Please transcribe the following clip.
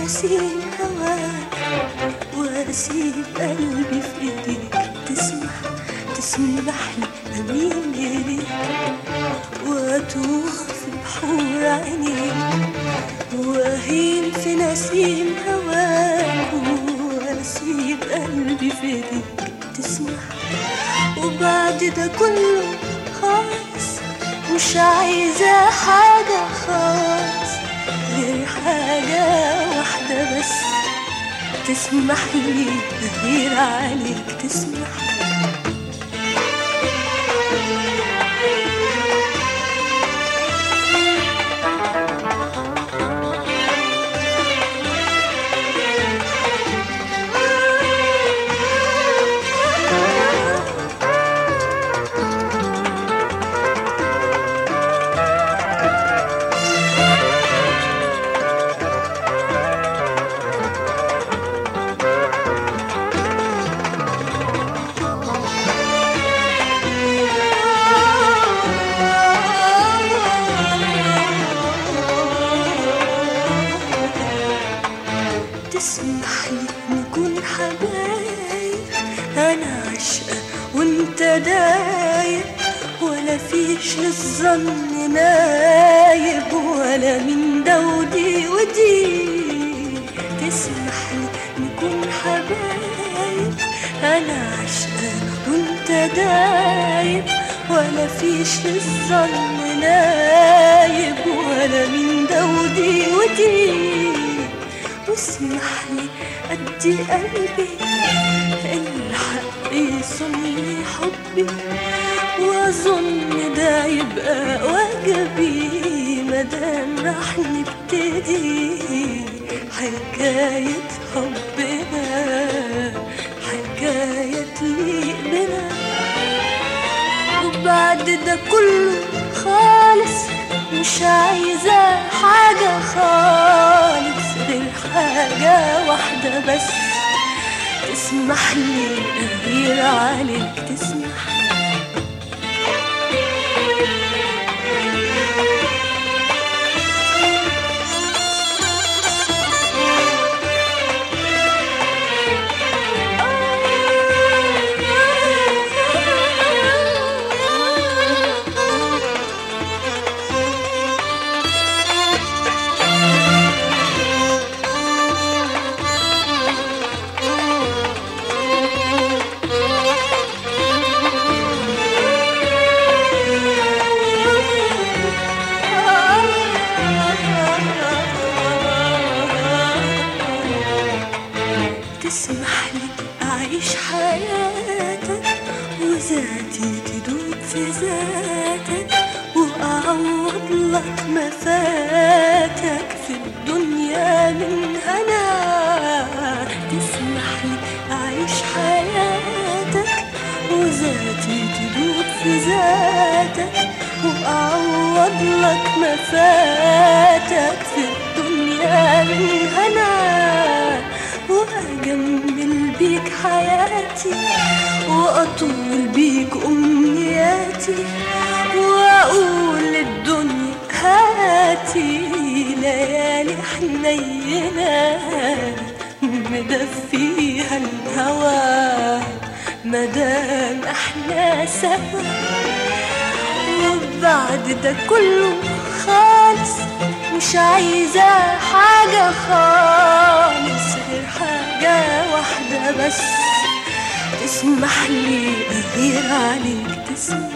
نسيم هواك واسيب قلبي في ايديك تسمح تسمح لي امين اليك واتوه في بحور عينيك واهين في نسيم هواك واسيب قلبي في ايديك تسمح وبعد ده كله خالص مش عايزة حاجة خالص غير حاجة واحدة بس تسمح لي أغير عليك تسمح تسمح لي نكون حبايب انا عشقة وانت دايب ولا فيش للظن نايب ولا من ده ودي ودي تسمح لي نكون حبايب انا عشقة وانت دايب ولا فيش للظن نايب ولا من ده ودي ودي واسمح لي ادي قلبي الحق يصلي حبي واظن ده يبقى واجبي مادام راح نبتدي حكاية حبنا حكاية تليق بنا وبعد ده كله خالص مش عايزة حاجة خالص غير حاجة واحدة بس تسمح لي أغير عليك تسمح تسمح لي أعيش حياتك وذاتي تدوب في ذاتك وأعوض لك ما فاتك في الدنيا من هنا تسمح لي أعيش حياتك وذاتي تدوب في ذاتك وأعوض لك ما فاتك في الدنيا من هنا وأجمل بيك حياتي وأطول بيك أمنياتي وأقول للدنيا هاتي ليالي حنينة مدفيها الهوى مدام احنا سوا وبعد ده كله خالص مش عايزة حاجة خالص غير حاجة واحدة بس تسمح لي أغير عليك تسمح